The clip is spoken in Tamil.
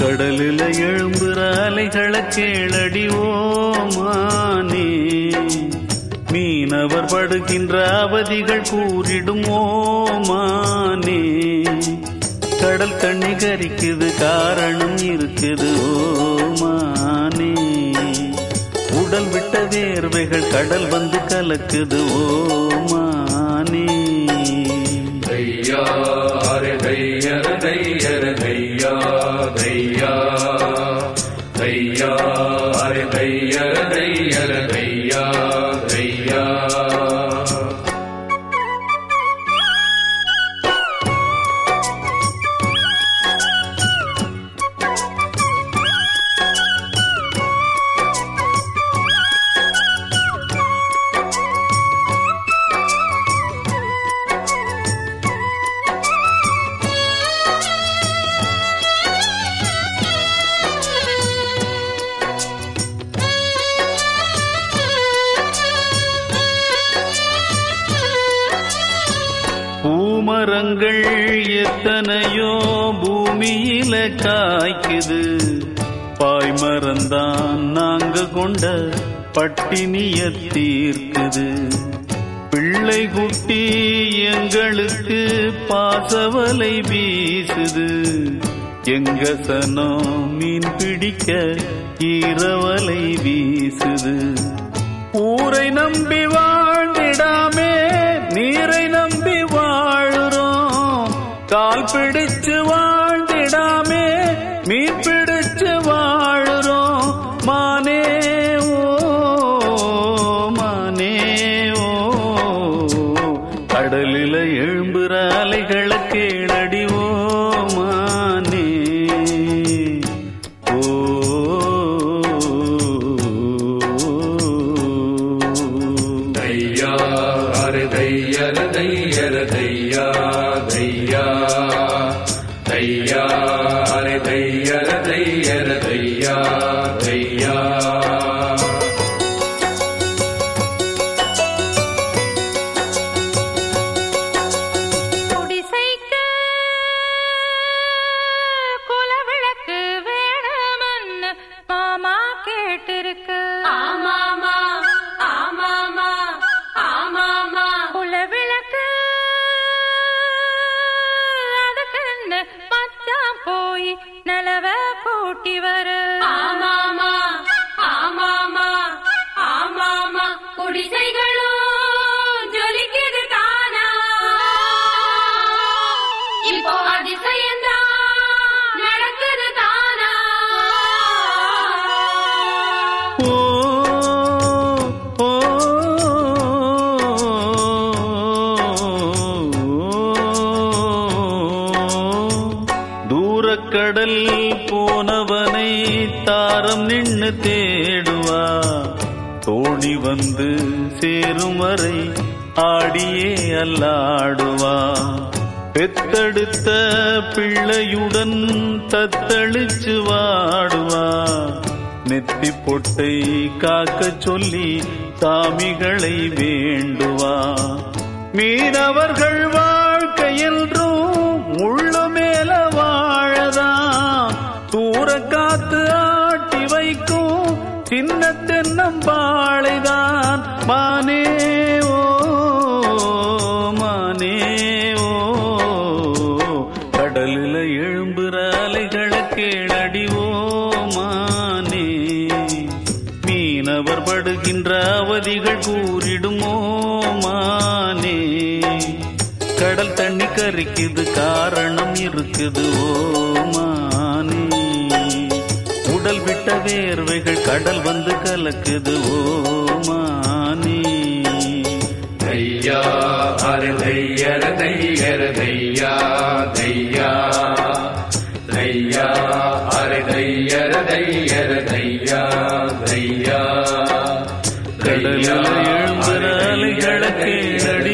கடலில் எழும்புற அலைகளை கேளடி ஓமானே மீனவர் படுகின்ற அவதிகள் கூறிடும் ஓமானே கடல் தண்ணி கரிக்குது காரணம் இருக்குது ஓமானே உடல் விட்ட வேர்வைகள் கடல் வந்து கலக்குது ஓமானே தையா அரே தையர தையர தையா தையா தையா அரே தையர தையர தையா தையா பூமரங்கள் எத்தனையோ பூமியில காய்க்குது பாய்மரந்தான் நாங்க கொண்ட பட்டினிய தீர்க்குது பிள்ளை குட்டி எங்களுக்கு பாசவலை வீசுது எங்க சனம் மீன் பிடிக்க ஈரவலை வீசுது ஊரை நம்பி வாழ்ந்திடாமே நீரை நம்பி வாழுறோம் கால் பிடிச்சு வாழ்ந்திடாமே மீன் பிடிச்சு வாழுறோம் மானே ஓ மானே ஓ கடலில எழும்புற அலைகளை கேளடி ஓ மானே ஓ தையா அரே தையர தையர தையா தையா தையா அரே தையர தையர தையா தையா குடிசைக்கு குலவிளக்கு வேணுமன்னு மாமா கேட்டிருக்கு ஆமாமா ஆமாமா ஆமாமா குலவிளக்கு அதுக்குன்னு மச்சான் போய் நிலவ கூட்டி வரு ஆமாமா ஆமாமா ஆமாமா குடிசைகளும் ஜொலிக்குது தானா இப்போ அதிசயம்தான் நடக்குது தானா ஓ ஓ தூரக்கடல் போனவனை தாரம் நின்னு தேடுவா தோணி வந்து சேரும் வரை ஆடியே அல்லாடுவா பெத்தெடுத்த பிள்ளையுடன் தத்தளிச்சு வாடுவா நெத்தி பொட்டை காக்க சொல்லி சாமிகளை வேண்டுவா மீனவர்கள் வாழ்க்கை என்றும் முள்ளு மேல வாழதான் தூர காத்து ஆட்டி வைக்கும் சின்ன தென்னம்பாளைதான் மானே ஓ மானே ஓ கடலில எழும்புற அலைகளை கேளடி ஓ மானே மீனவர் படுகின்ற அவதிகள் கூறிடுமோ மானே கடல் தண்ணி கரிக்குது காரணம் இருக்குது ஓ மானே உடல் விட்ட வேர்வைகள் கடல் வந்து கலக்குது ஓ மானே தையா அரே தையர தையர தையா தையா தையா அரே தையர தையர தையா தையா கடலில் எழும்புற அலைகளை கேளடி